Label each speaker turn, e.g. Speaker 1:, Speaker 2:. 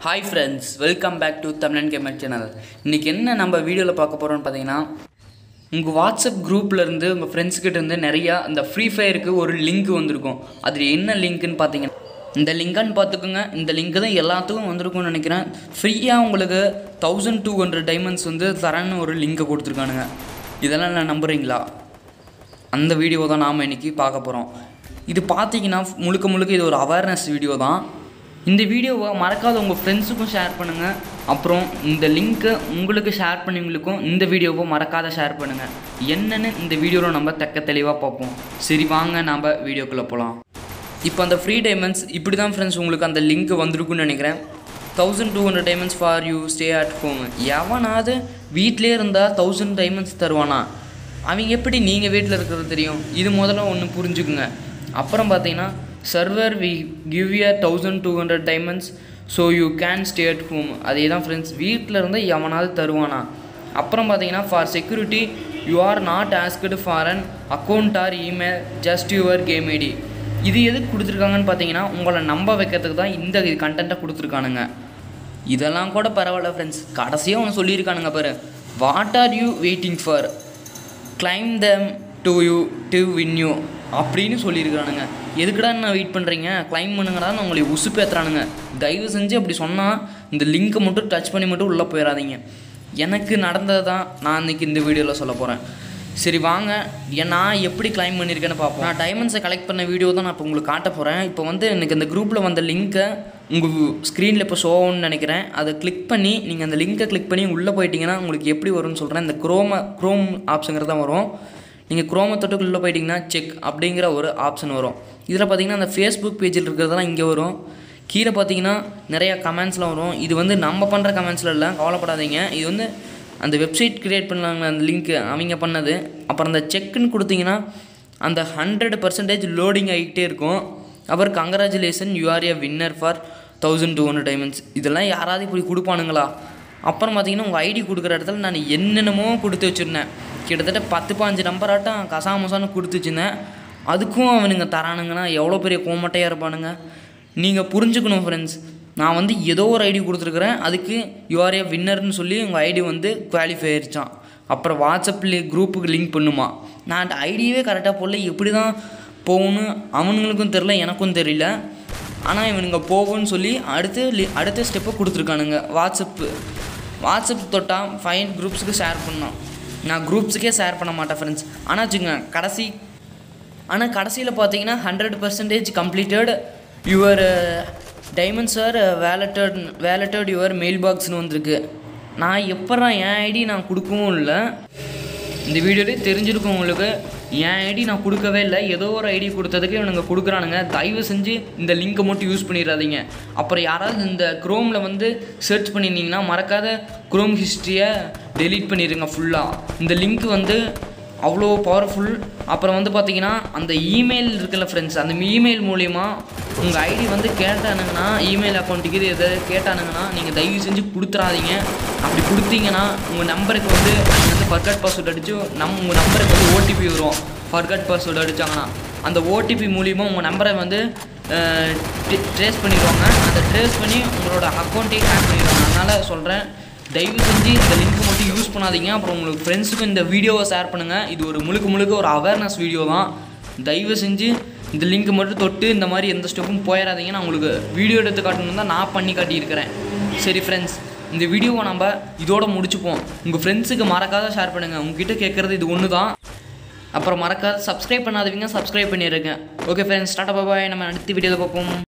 Speaker 1: hi friends welcome back to Tamizhan gamer channel இன்றைக்கி என்ன நம்ம வீடியோவில் பார்க்க போகிறோம்னு பார்த்தீங்கன்னா உங்கள் வாட்ஸ்அப் குரூப்ல இருந்து உங்கள் ஃப்ரெண்ட்ஸ் கிட்ட இருந்து நிறையா இந்த ஃப்ரீ ஃபயருக்கு ஒரு லிங்க் வந்திருக்கும் அது என்ன லிங்க்னு பார்த்தீங்கன்னா இந்த லிங்கான்னு பார்த்துக்கோங்க இந்த லிங்க் தான் எல்லாத்துக்கும் வந்திருக்கும்னு நினைக்கிறேன் ஃப்ரீயாக உங்களுக்கு தௌசண்ட் டூ ஹண்ட்ரட் டைமண்ட்ஸ் வந்து தரேன்னு ஒரு லிங்கை கொடுத்துருக்கானுங்க இதெல்லாம் நான் நம்புறீங்களா அந்த வீடியோ தான் நாம் இன்றைக்கி பார்க்க போகிறோம் இது பார்த்தீங்கன்னா முழுக்க முழுக்க இது ஒரு அவேர்னஸ் வீடியோ தான் இந்த வீடியோவை மறக்காத உங்கள் ஃப்ரெண்ட்ஸுக்கும் ஷேர் பண்ணுங்கள் அப்புறம் இந்த லிங்க்கை உங்களுக்கு ஷேர் பண்ணவங்களுக்கும் இந்த வீடியோவை மறக்காத ஷேர் பண்ணுங்கள் என்னன்னு இந்த வீடியோவில் நம்ம தெக்க தெளிவாக பார்ப்போம் சரி வாங்க நம்ம வீடியோக்குள்ளே போகலாம் இப்போ அந்த ஃப்ரீ டைமண்ட்ஸ் இப்படி தான் ஃப்ரெண்ட்ஸ் உங்களுக்கு அந்த லிங்க் வந்திருக்குன்னு நினைக்கிறேன் thousand two hundred diamonds for you stay at home எவனாவது வீட்டிலே இருந்தால் தௌசண்ட் டைமண்ட்ஸ் தருவானா அவங்க எப்படி நீங்கள் வீட்டில் இருக்கிறது தெரியும் இது முதல்ல ஒன்று புரிஞ்சுக்குங்க அப்புறம் பார்த்தீங்கன்னா server we give you thousand two hundred diamonds so you can stay at home அதே தான் ஃப்ரெண்ட்ஸ் வீட்டில் இருந்தால் எவனாவது தருவானா அப்புறம் பார்த்தீங்கன்னா for security you are not asked for an account or email just your game ID இது எதுக்கு கொடுத்துருக்காங்கன்னு பார்த்தீங்கன்னா உங்களை நம்ப வைக்கிறதுக்கு தான் இந்த கண்டென்ட்டை கொடுத்துருக்கானுங்க இதெல்லாம் கூட பரவாயில்ல ஃப்ரெண்ட்ஸ் கடைசியாக ஒன்று சொல்லியிருக்கானுங்க பாரு what are you waiting for claim them to you to win you அப்படின்னு சொல்லியிருக்கிறானுங்க எதுக்குடா நான் வெயிட் பண்ணுறீங்க கிளைம் பண்ணுங்கடா உங்களை உசுப்பேத்துறானுங்க தயவு செஞ்சு அப்படி சொன்னால் இந்த லிங்க்கை மட்டும் டச் பண்ணி மட்டும் உள்ளே போயிடாதீங்க எனக்கு நடந்தது தான் நான் இன்றைக்கி இந்த வீடியோவில் சொல்ல போகிறேன் சரி வாங்க ஏன் நான் எப்படி கிளைம் பண்ணியிருக்கேன்னு பார்ப்போம் நான் டைமண்ட்ஸை கலெக்ட் பண்ண வீடியோ தான் நான் இப்போ உங்களுக்கு காட்ட போகிறேன் இப்போ வந்து எனக்கு இந்த குரூப்பில் வந்த லிங்க்கை உங்கள் ஸ்க்ரீனில் இப்போ ஷோன்னு நினைக்கிறேன் அதை கிளிக் பண்ணி நீங்கள் அந்த லிங்க்கை கிளிக் பண்ணி உள்ளே போயிட்டீங்கன்னா உங்களுக்கு எப்படி வரும்னு சொல்கிறேன் இந்த குரோம குரோம் ஆப்ஷனுங்கிறது தான் வரும் நீங்கள் குரோம தொட்டுக்குள்ளே போயிட்டீங்கன்னா செக் அப்படிங்கிற ஒரு ஆப்ஷன் வரும் இதில் பார்த்தீங்கன்னா அந்த ஃபேஸ்புக் பேஜில் இருக்கிறதெல்லாம் இங்கே வரும் கீழே பார்த்தீங்கன்னா நிறையா கமெண்ட்ஸ்லாம் வரும் இது வந்து நம்ம பண்ணுற கமெண்ட்ஸில் இல்லை கவலைப்படாதீங்க இது வந்து அந்த வெப்சைட் க்ரியேட் பண்ணாங்க அந்த லிங்க்கு அவங்க பண்ணது அப்புறம் அந்த செக்குன்னு கொடுத்தீங்கன்னா அந்த ஹண்ட்ரட் பர்சன்டேஜ் லோடிங் ஆகிக்கிட்டே இருக்கும் அப்புறம் congratulation you are a winner for thousand two hundred diamonds இதெல்லாம் யாராவது இப்படி கொடுப்பானுங்களா அப்புறம் பார்த்தீங்கன்னா உங்கள் ஐடி கொடுக்குற இடத்துல நான் என்னென்னமோ கொடுத்து வச்சுருந்தேன் கிட்டத்தட்ட பத்து பாஞ்சு நம்பராட்டம் கசாமசான்னு கொடுத்து வச்சுருந்தேன் அதுக்கும் அவனுங்க தரானுங்கன்னா எவ்வளோ பெரிய கோமட்டையாக இருப்பானுங்க நீங்கள் புரிஞ்சுக்கணும் ஃப்ரெண்ட்ஸ் நான் வந்து ஏதோ ஒரு ஐடி கொடுத்துருக்குறேன் அதுக்கு யூஆர் ஏ வின்னர்னு சொல்லி உங்கள் ஐடி வந்து குவாலிஃபை ஆயிடுச்சான் அப்புறம் வாட்ஸ்அப்பில் குரூப்புக்கு லிங்க் பண்ணுமா நான் அந்த ஐடியவே கரெக்டாக போடல எப்படி தான் போகணும் அவனுங்களுக்கும் தெரில எனக்கும் தெரியல ஆனால் இவனுங்க போகும்னு சொல்லி அடுத்து லி அடுத்த ஸ்டெப்பை கொடுத்துருக்கானுங்க வாட்ஸ்அப்பு வாட்ஸ்அப் தொட்டால் ஃபைன் குரூப்ஸுக்கு ஷேர் பண்ணோம் நான் குரூப்ஸுக்கே ஷேர் பண்ண மாட்டேன் ஃப்ரெண்ட்ஸ் ஆனால் வச்சுக்கோங்க கடைசி ஆனால் கடைசியில் பார்த்தீங்கன்னா hundred percentage completed your diamonds are validated validated your mail பாக்ஸ்னு வந்திருக்கு நான் எப்பட்றா என் ஐடி நான் கொடுக்கவும் இல்லை இந்த வீடியோலே தெரிஞ்சிருக்கும் உங்களுக்கு என் ஐடி நான் கொடுக்கவே இல்லை ஏதோ ஒரு ஐடி கொடுத்ததுக்கு இவனுங்க கொடுக்குறானுங்க தயவு செஞ்சு இந்த லிங்க்கை மட்டும் யூஸ் பண்ணிடாதீங்க அப்புறம் யாராவது இந்த க்ரோமில் வந்து சர்ச் பண்ணியிருந்தீங்கன்னா மறக்காத க்ரோம் ஹிஸ்ட்ரியை டெலீட் பண்ணிடுங்க ஃபுல்லாக இந்த லிங்க் வந்து அவ்வளோ பவர்ஃபுல் அப்புறம் வந்து பார்த்தீங்கன்னா அந்த இமெயில் இருக்குல்ல ஃப்ரெண்ட்ஸ் அந்த இமெயில் மூலிமா உங்கள் ஐடி வந்து கேட்டானுங்கன்னா இமெயில் அக்கௌண்ட்டுக்கு இது எதாவது கேட்டானுங்கன்னா நீங்கள் தயவு செஞ்சு கொடுத்துறாதீங்க அப்படி கொடுத்தீங்கன்னா உங்கள் நம்பருக்கு வந்து நீங்கள் வந்து ஃபர்கட் பாஸ்வேர்டு அடித்து நம் உங்கள் நம்பருக்கு வந்து ஓடிபி வரும் ஃபர்கட் பாஸ்வேர்டு அடித்தாங்கன்னா அந்த ஓடிபி மூலிமா உங்கள் நம்பரை வந்து ட்ரேஸ் பண்ணிடுவாங்க அந்த ட்ரேஸ் பண்ணி உங்களோட அக்கௌண்ட்டையும் ஹேக் பண்ணிடுவாங்க அதனால் சொல்கிறேன் தயவு செஞ்சு இந்த லிங்க் மட்டும் யூஸ் பண்ணாதீங்க அப்புறம் உங்களுக்கு ஃப்ரெண்ட்ஸுக்கும் இந்த வீடியோவை ஷேர் பண்ணுங்கள் இது ஒரு முழுக்க முழுக்க ஒரு அவேர்னஸ் வீடியோ தான் தயவு செஞ்சு இந்த லிங்க் மட்டும் தொட்டு இந்த மாதிரி எந்த ஸ்டெப்பும் போயிடாதீங்க நான் உங்களுக்கு வீடியோ எடுத்து காட்டணும் தான் நான் பண்ணி காட்டியிருக்கிறேன் சரி ஃப்ரெண்ட்ஸ் இந்த வீடியோவை நம்ம இதோட முடிச்சுப்போம் உங்கள் ஃப்ரெண்ட்ஸுக்கு மறக்காத ஷேர் பண்ணுங்கள் உங்ககிட்ட கேட்குறது இது ஒன்று தான் அப்புறம் மறக்காத சப்ஸ்கிரைப் பண்ணாதவங்க சப்ஸ்கிரைப் பண்ணிடுங்க ஓகே ஃப்ரெண்ட்ஸ் டாட்டா பாபாய் நம்ம அடுத்த வீடியோவில் பார்ப்போம்